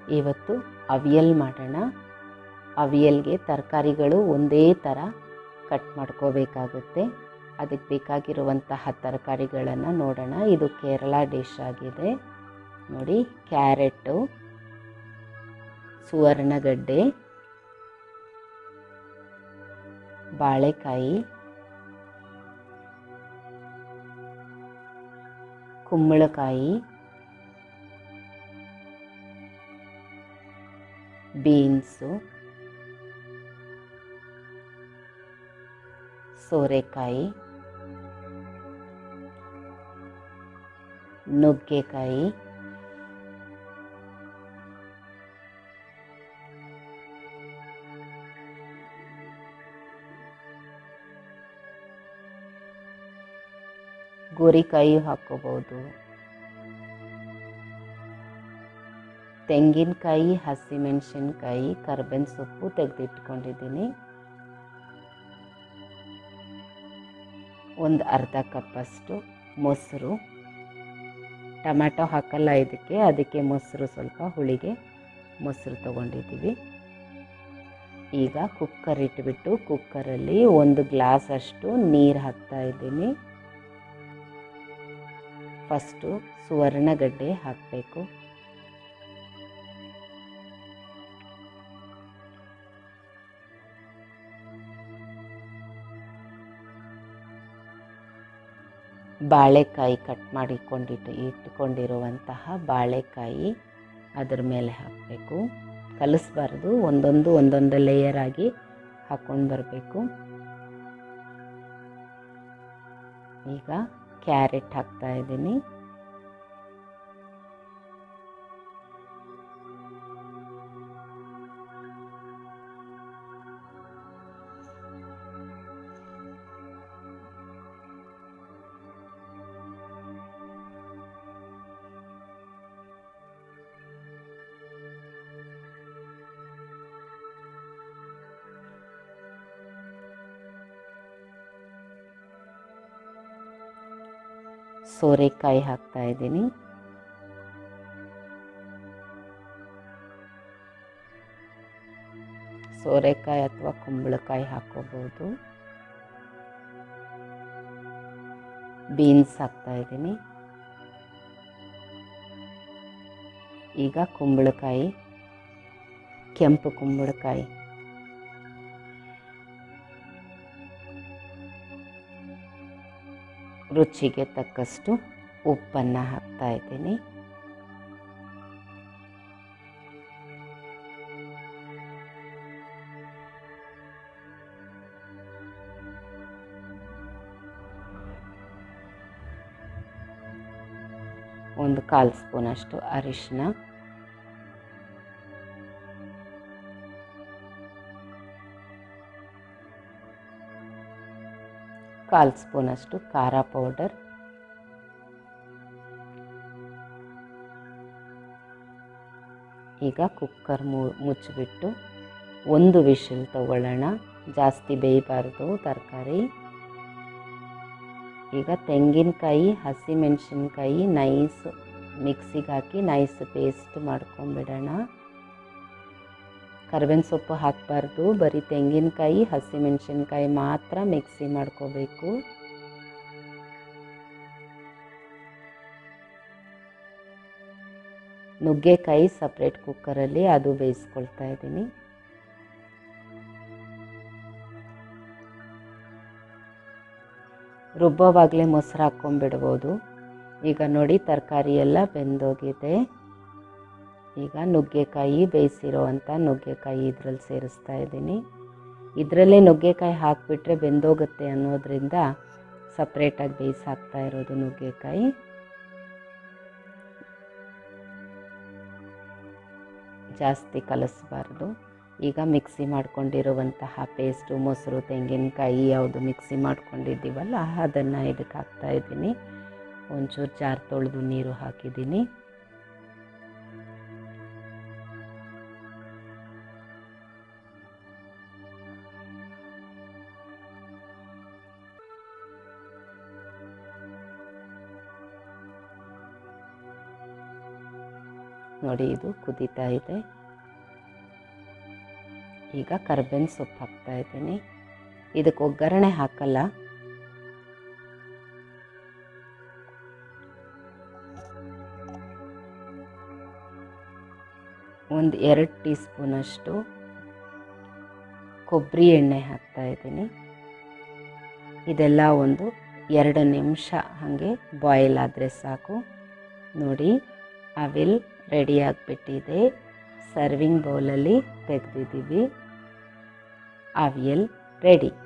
ಇವತ್ತು ಅವಿಯಲ್ ಮಾಡೋಣ ಅವಿಯಲ್ಗೆ ತರಕಾರಿಗಳು ಒಂದೇ ಥರ ಕಟ್ ಮಾಡ್ಕೋಬೇಕಾಗುತ್ತೆ ಅದಕ್ಕೆ ಬೇಕಾಗಿರುವಂತಹ ತರಕಾರಿಗಳನ್ನು ನೋಡೋಣ ಇದು ಕೇರಳ ಡಿಶ್ ಆಗಿದೆ ನೋಡಿ ಕ್ಯಾರೆಟು ಸುವರ್ಣಗಡ್ಡೆ ಬಾಳೆಕಾಯಿ ಕುಂಬಳಕಾಯಿ ಬೀನ್ಸು ಸೋರೆಕಾಯಿ ನುಗ್ಗೆಕಾಯಿ ಗೋರಿಕಾಯಿ ಹಾಕೋಬಹುದು ತೆಂಗಿನಕಾಯಿ ಹಸಿಮೆಣಸಿನ್ಕಾಯಿ ಕರ್ಬೇವಿನ ಸೊಪ್ಪು ತೆಗೆದಿಟ್ಕೊಂಡಿದ್ದೀನಿ ಒಂದು ಅರ್ಧ ಕಪ್ಪಷ್ಟು ಮೊಸರು ಟೊಮ್ಯಾಟೊ ಹಾಕಲ್ಲ ಇದಕ್ಕೆ ಅದಕ್ಕೆ ಮೊಸರು ಸ್ವಲ್ಪ ಹುಳಿಗೆ ಮೊಸರು ತೊಗೊಂಡಿದ್ದೀವಿ ಈಗ ಕುಕ್ಕರ್ ಇಟ್ಬಿಟ್ಟು ಕುಕ್ಕರಲ್ಲಿ ಒಂದು ಗ್ಲಾಸ್ ಅಷ್ಟು ನೀರು ಹಾಕ್ತಾ ಇದ್ದೀನಿ ಫಸ್ಟು ಸುವರ್ಣಗಡ್ಡೆ ಹಾಕಬೇಕು ಬಾಳೆಕಾಯಿ ಕಟ್ ಮಾಡಿಕೊಂಡಿಟ್ಟು ಇಟ್ಕೊಂಡಿರುವಂತಹ ಬಾಳೆಕಾಯಿ ಅದ್ರ ಮೇಲೆ ಹಾಕಬೇಕು ಕಲಿಸ್ಬಾರ್ದು ಒಂದೊಂದು ಒಂದೊಂದು ಲೇಯರ್ ಆಗಿ ಹಾಕ್ಕೊಂಡು ಬರಬೇಕು ಈಗ ಕ್ಯಾರೆಟ್ ಹಾಕ್ತಾ ಇದ್ದೀನಿ ಸೋರೆಕಾಯಿ ಹಾಕ್ತಾ ಇದ್ದೀನಿ ಸೋರೆಕಾಯಿ ಅಥವಾ ಕುಂಬಳಕಾಯಿ ಹಾಕೋಬಹುದು ಬೀನ್ಸ್ ಹಾಕ್ತಾ ಇದ್ದೀನಿ ಈಗ ಕುಂಬಳಕಾಯಿ ಕೆಂಪು ಕುಂಬಳಕಾಯಿ ರುಚಿಗೆ ತಕ್ಕಷ್ಟು ಉಪ್ಪನ್ನು ಹಾಕ್ತಾ ಇದ್ದೀನಿ ಒಂದು ಕಾಲು ಸ್ಪೂನಷ್ಟು ಅರಿಶಿನ ಕಾಲು ಸ್ಪೂನಷ್ಟು ಖಾರ ಪೌಡರ್ ಈಗ ಕುಕ್ಕರ್ ಮು ಮುಚ್ಚಿಬಿಟ್ಟು ಒಂದು ವಿಷಲ್ ತಗೊಳ್ಳೋಣ ಜಾಸ್ತಿ ಬೇಯಬಾರ್ದು ತರಕಾರಿ ಈಗ ತೆಂಗಿನಕಾಯಿ ಹಸಿಮೆಣಸಿನ್ಕಾಯಿ ನೈಸ್ ಮಿಕ್ಸಿಗೆ ಹಾಕಿ ನೈಸ್ ಪೇಸ್ಟ್ ಮಾಡ್ಕೊಂಬಿಡೋಣ ಕರ್ಬೇವಿನ ಸೊಪ್ಪು ಹಾಕಬಾರ್ದು ಬರೀ ತೆಂಗಿನಕಾಯಿ ಹಸಿಮೆಣಸಿನ್ಕಾಯಿ ಮಾತ್ರ ಮಿಕ್ಸಿ ಮಾಡ್ಕೋಬೇಕು ನುಗ್ಗೆಕಾಯಿ ಸಪ್ರೇಟ್ ಕುಕ್ಕರಲ್ಲಿ ಅದು ಬೇಯಿಸ್ಕೊಳ್ತಾ ಇದ್ದೀನಿ ರುಬ್ಬೋವಾಗಲೇ ಮೊಸರು ಹಾಕ್ಕೊಂಬಿಡ್ಬೋದು ಈಗ ನೋಡಿ ತರಕಾರಿ ಎಲ್ಲ ಬೆಂದೋಗಿದೆ ಈಗ ನುಗ್ಗೆಕಾಯಿ ಬೇಯಿಸಿರೋ ಅಂಥ ನುಗ್ಗೆಕಾಯಿ ಇದ್ರಲ್ಲಿ ಸೇರಿಸ್ತಾ ಇದ್ದೀನಿ ಇದರಲ್ಲೇ ನುಗ್ಗೆಕಾಯಿ ಹಾಕಿಬಿಟ್ರೆ ಬೆಂದೋಗುತ್ತೆ ಅನ್ನೋದ್ರಿಂದ ಸಪ್ರೇಟಾಗಿ ಬೇಯಿಸಿ ಹಾಕ್ತಾ ಇರೋದು ನುಗ್ಗೆಕಾಯಿ ಜಾಸ್ತಿ ಕಲಿಸ್ಬಾರ್ದು ಈಗ ಮಿಕ್ಸಿ ಮಾಡ್ಕೊಂಡಿರುವಂತಹ ಪೇಸ್ಟು ಮೊಸರು ತೆಂಗಿನಕಾಯಿ ಯಾವುದು ಮಿಕ್ಸಿ ಮಾಡ್ಕೊಂಡಿದ್ದೀವಲ್ಲ ಅದನ್ನು ಇದಕ್ಕೆ ಹಾಕ್ತಾ ಇದ್ದೀನಿ ಒಂಚೂರು ಜಾರ್ ತೊಳೆದು ನೀರು ಹಾಕಿದ್ದೀನಿ ನೋಡಿ ಇದು ಕುದೀತಾ ಇದೆ ಈಗ ಕರ್ಬೇವಿನ ಸೊಪ್ಪು ಹಾಕ್ತಾ ಇದ್ದೀನಿ ಇದಕ್ಕೆ ಒಗ್ಗರಣೆ ಹಾಕಲ್ಲ ಒಂದು ಎರಡು ಟೀ ಸ್ಪೂನಷ್ಟು ಕೊಬ್ಬರಿ ಎಣ್ಣೆ ಹಾಕ್ತಾ ಇದ್ದೀನಿ ಇದೆಲ್ಲ ಒಂದು ಎರಡು ನಿಮಿಷ ಹಾಗೆ ಬಾಯ್ಲ್ ಆದರೆ ಸಾಕು ನೋಡಿ ಅವಿಲ್ ರೆಡಿ ಆಗಿಬಿಟ್ಟಿದೆ ಸರ್ವಿಂಗ್ ಬೌಲಲ್ಲಿ ತೆಗೆದಿದ್ದೀವಿ ಅವಿಯಲ್ ರೆಡಿ